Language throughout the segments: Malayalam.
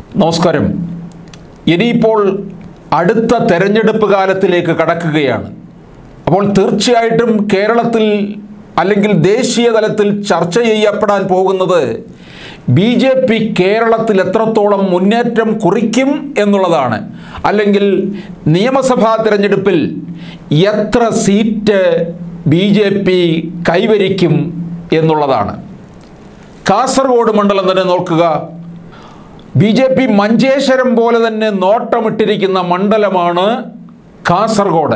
നമസ്കാരം ഇനിയിപ്പോൾ അടുത്ത തെരഞ്ഞെടുപ്പ് കാലത്തിലേക്ക് കടക്കുകയാണ് അപ്പോൾ തീർച്ചയായിട്ടും കേരളത്തിൽ അല്ലെങ്കിൽ ദേശീയ തലത്തിൽ ചർച്ച ചെയ്യപ്പെടാൻ പോകുന്നത് ബി ജെ പി കേരളത്തിൽ എത്രത്തോളം മുന്നേറ്റം കുറിക്കും എന്നുള്ളതാണ് അല്ലെങ്കിൽ നിയമസഭാ തിരഞ്ഞെടുപ്പിൽ എത്ര സീറ്റ് ബി ജെ പി കൈവരിക്കും എന്നുള്ളതാണ് കാസർഗോഡ് മണ്ഡലം തന്നെ നോക്കുക ബി ജെ പി മഞ്ചേശ്വരം പോലെ തന്നെ നോട്ടമിട്ടിരിക്കുന്ന മണ്ഡലമാണ് കാസർഗോഡ്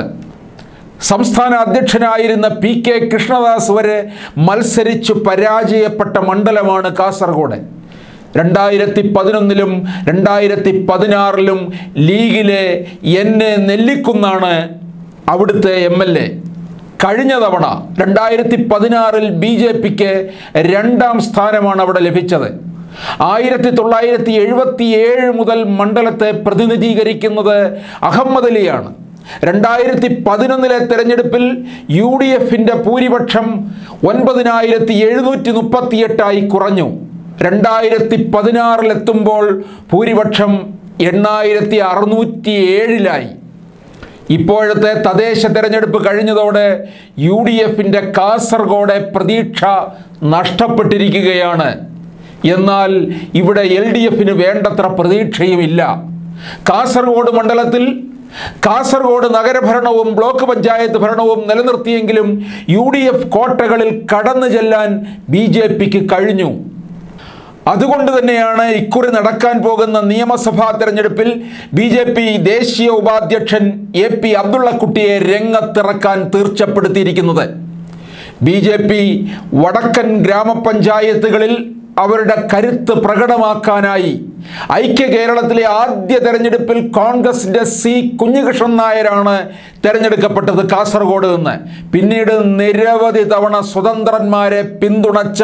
സംസ്ഥാന അധ്യക്ഷനായിരുന്ന പി കെ കൃഷ്ണദാസ് വരെ മത്സരിച്ച് പരാജയപ്പെട്ട മണ്ഡലമാണ് കാസർഗോഡ് രണ്ടായിരത്തി പതിനൊന്നിലും രണ്ടായിരത്തി പതിനാറിലും ലീഗിലെ എൻ എ നെല്ലിക്കുന്നാണ് അവിടുത്തെ എം എൽ എ കഴിഞ്ഞ തവണ രണ്ടായിരത്തി പതിനാറിൽ ബി ജെ പിക്ക് രണ്ടാം സ്ഥാനമാണ് അവിടെ ലഭിച്ചത് ആയിരത്തി തൊള്ളായിരത്തി എഴുപത്തി ഏഴ് മുതൽ മണ്ഡലത്തെ പ്രതിനിധീകരിക്കുന്നത് അഹമ്മദ് അലിയാണ് രണ്ടായിരത്തി പതിനൊന്നിലെ തെരഞ്ഞെടുപ്പിൽ യു ഡി എഫിൻ്റെ ഭൂരിപക്ഷം ഒൻപതിനായിരത്തി എഴുന്നൂറ്റി മുപ്പത്തിയെട്ടായി കുറഞ്ഞു രണ്ടായിരത്തി പതിനാറിലെത്തുമ്പോൾ ഭൂരിപക്ഷം എണ്ണായിരത്തി അറുന്നൂറ്റി ഏഴിലായി ഇപ്പോഴത്തെ തദ്ദേശ തെരഞ്ഞെടുപ്പ് കഴിഞ്ഞതോടെ യു ഡി എഫിൻ്റെ കാസർഗോഡ് പ്രതീക്ഷ നഷ്ടപ്പെട്ടിരിക്കുകയാണ് എന്നാൽ ഇവിടെ എൽ ഡി എഫിന് വേണ്ടത്ര പ്രതീക്ഷയുമില്ല കാസർഗോഡ് മണ്ഡലത്തിൽ കാസർഗോഡ് നഗരഭരണവും ബ്ലോക്ക് പഞ്ചായത്ത് ഭരണവും നിലനിർത്തിയെങ്കിലും യു ഡി എഫ് കോട്ടകളിൽ കടന്നു ചെല്ലാൻ ബി ജെ പിക്ക് കഴിഞ്ഞു അതുകൊണ്ട് തന്നെയാണ് ഇക്കുറി നടക്കാൻ പോകുന്ന നിയമസഭാ തെരഞ്ഞെടുപ്പിൽ ബി ജെ പി ദേശീയ ഉപാധ്യക്ഷൻ എ പി അബ്ദുള്ളക്കുട്ടിയെ രംഗത്തിറക്കാൻ തീർച്ചപ്പെടുത്തിയിരിക്കുന്നത് ബി ജെ പി വടക്കൻ ഗ്രാമപഞ്ചായത്തുകളിൽ അവരുടെ കരുത്ത് പ്രകടമാക്കാനായി ഐക്യ കേരളത്തിലെ ആദ്യ തെരഞ്ഞെടുപ്പിൽ കോൺഗ്രസിന്റെ സി കുഞ്ഞികൃഷ്ണൻ നായരാണ് തെരഞ്ഞെടുക്കപ്പെട്ടത് കാസർഗോഡ് നിന്ന് പിന്നീട് നിരവധി തവണ സ്വതന്ത്രന്മാരെ പിന്തുണച്ച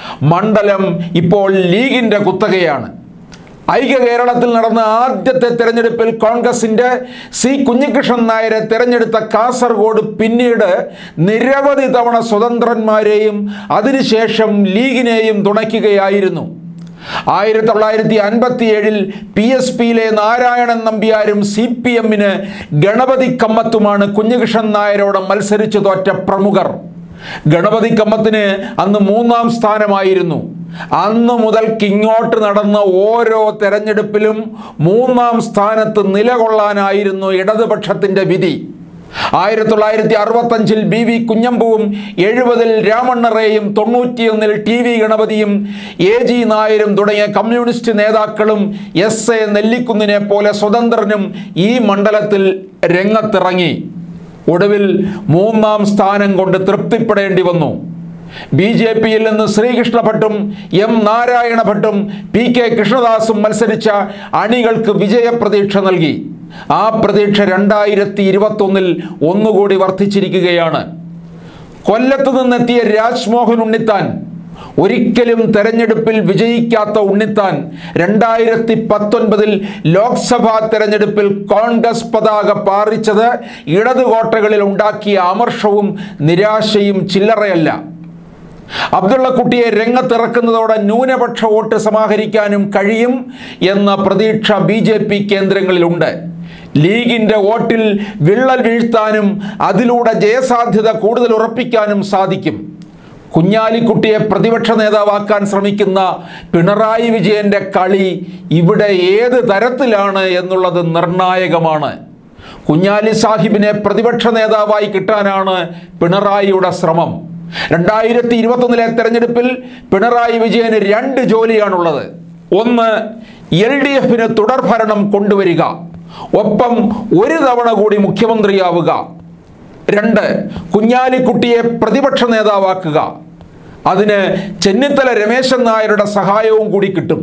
മണ്ഡലം ഇപ്പോൾ ലീഗിന്റെ കുത്തകയാണ് ഐക്യ കേരളത്തിൽ നടന്ന ആദ്യത്തെ തെരഞ്ഞെടുപ്പിൽ കോൺഗ്രസിന്റെ സി കുഞ്ഞികൃഷ്ണൻ നായരെ തെരഞ്ഞെടുത്ത കാസർഗോഡ് പിന്നീട് നിരവധി തവണ സ്വതന്ത്രന്മാരെയും അതിനുശേഷം ലീഗിനെയും തുണയ്ക്കുകയായിരുന്നു ആയിരത്തി തൊള്ളായിരത്തി അൻപത്തി ഏഴിൽ പി എസ് പിയിലെ നാരായണൻ നമ്പ്യാരും സി പി എമ്മിന് ഗണപതി കമ്മത്തുമാണ് കുഞ്ഞികൃഷ്ണൻ നായരോട് മത്സരിച്ചു തോറ്റ പ്രമുഖർ ഗണപതി കമ്മത്തിന് അന്ന് മൂന്നാം സ്ഥാനമായിരുന്നു അന്ന് മുതൽക്ക് ഇങ്ങോട്ട് നടന്ന ഓരോ തെരഞ്ഞെടുപ്പിലും മൂന്നാം സ്ഥാനത്ത് നിലകൊള്ളാനായിരുന്നു ഇടതുപക്ഷത്തിൻ്റെ വിധി ആയിരത്തി തൊള്ളായിരത്തി അറുപത്തഞ്ചിൽ ബി വി കുഞ്ഞമ്പുവും എഴുപതിൽ രാമണ്ണറേയും തൊണ്ണൂറ്റിയൊന്നിൽ ടി വി ഗണപതിയും എ ജി നായരും തുടങ്ങിയ കമ്മ്യൂണിസ്റ്റ് നേതാക്കളും എസ് എ നെല്ലിക്കുന്നിനെ പോലെ സ്വതന്ത്രനും ഈ മണ്ഡലത്തിൽ രംഗത്തിറങ്ങി ഒടുവിൽ മൂന്നാം സ്ഥാനം കൊണ്ട് തൃപ്തിപ്പെടേണ്ടി വന്നു ബി ജെ പിയിൽ നിന്ന് ശ്രീകൃഷ്ണ ഭട്ടും എം നാരായണ ഭട്ടും പി കെ കൃഷ്ണദാസും മത്സരിച്ച അണികൾക്ക് വിജയപ്രതീക്ഷ നൽകി ആ പ്രതീക്ഷ രണ്ടായിരത്തി ഇരുപത്തൊന്നിൽ ഒന്നുകൂടി വർദ്ധിച്ചിരിക്കുകയാണ് കൊല്ലത്ത് നിന്നെത്തിയ രാജ്മോഹൻ ഉണ്ണിത്താൻ ഒരിക്കലും തെരഞ്ഞെടുപ്പിൽ വിജയിക്കാത്ത ഉണ്ണിത്താൻ രണ്ടായിരത്തി പത്തൊൻപതിൽ ലോക്സഭാ തെരഞ്ഞെടുപ്പിൽ കോൺഗ്രസ് പതാക പാറിച്ചത് ഇടതുകോട്ടകളിൽ ഉണ്ടാക്കിയ അമർഷവും നിരാശയും ചില്ലറയല്ല അബ്ദുള്ളക്കുട്ടിയെ രംഗത്തിറക്കുന്നതോടെ ന്യൂനപക്ഷ വോട്ട് സമാഹരിക്കാനും കഴിയും എന്ന പ്രതീക്ഷ ബി ജെ പി കേന്ദ്രങ്ങളിലുണ്ട് ലീഗിൻ്റെ വോട്ടിൽ വിള്ളൽ വീഴ്ത്താനും അതിലൂടെ ജയസാധ്യത കൂടുതൽ ഉറപ്പിക്കാനും സാധിക്കും കുഞ്ഞാലിക്കുട്ടിയെ പ്രതിപക്ഷ നേതാവാക്കാൻ ശ്രമിക്കുന്ന പിണറായി വിജയൻ്റെ കളി ഇവിടെ ഏത് തരത്തിലാണ് എന്നുള്ളത് നിർണായകമാണ് കുഞ്ഞാലി സാഹിബിനെ പ്രതിപക്ഷ നേതാവായി കിട്ടാനാണ് പിണറായിയുടെ ശ്രമം രണ്ടായിരത്തി ഇരുപത്തൊന്നിലെ തെരഞ്ഞെടുപ്പിൽ പിണറായി വിജയന് രണ്ട് ജോലിയാണുള്ളത് ഒന്ന് എൽ ഡി എഫിന് തുടർഭരണം കൊണ്ടുവരിക ഒപ്പം ഒരു തവണ കൂടി മുഖ്യമന്ത്രിയാവുക രണ്ട് കുഞ്ഞാലിക്കുട്ടിയെ പ്രതിപക്ഷ നേതാവാക്കുക അതിന് ചെന്നിത്തല രമേശൻ നായരുടെ സഹായവും കൂടി കിട്ടും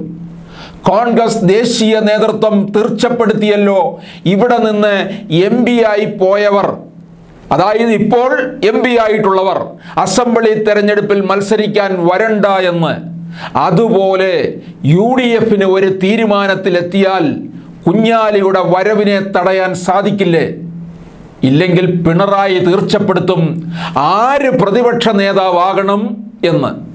കോൺഗ്രസ് ദേശീയ നേതൃത്വം തീർച്ചപ്പെടുത്തിയല്ലോ ഇവിടെ നിന്ന് എം ആയി പോയവർ അതായത് ഇപ്പോൾ എം പി ആയിട്ടുള്ളവർ അസംബ്ലി തെരഞ്ഞെടുപ്പിൽ മത്സരിക്കാൻ വരണ്ട എന്ന് അതുപോലെ യു ഡി എഫിന് ഒരു തീരുമാനത്തിലെത്തിയാൽ കുഞ്ഞാലിയുടെ വരവിനെ തടയാൻ സാധിക്കില്ലേ ഇല്ലെങ്കിൽ പിണറായി തീർച്ചപ്പെടുത്തും ആര് പ്രതിപക്ഷ നേതാവാകണം എന്ന്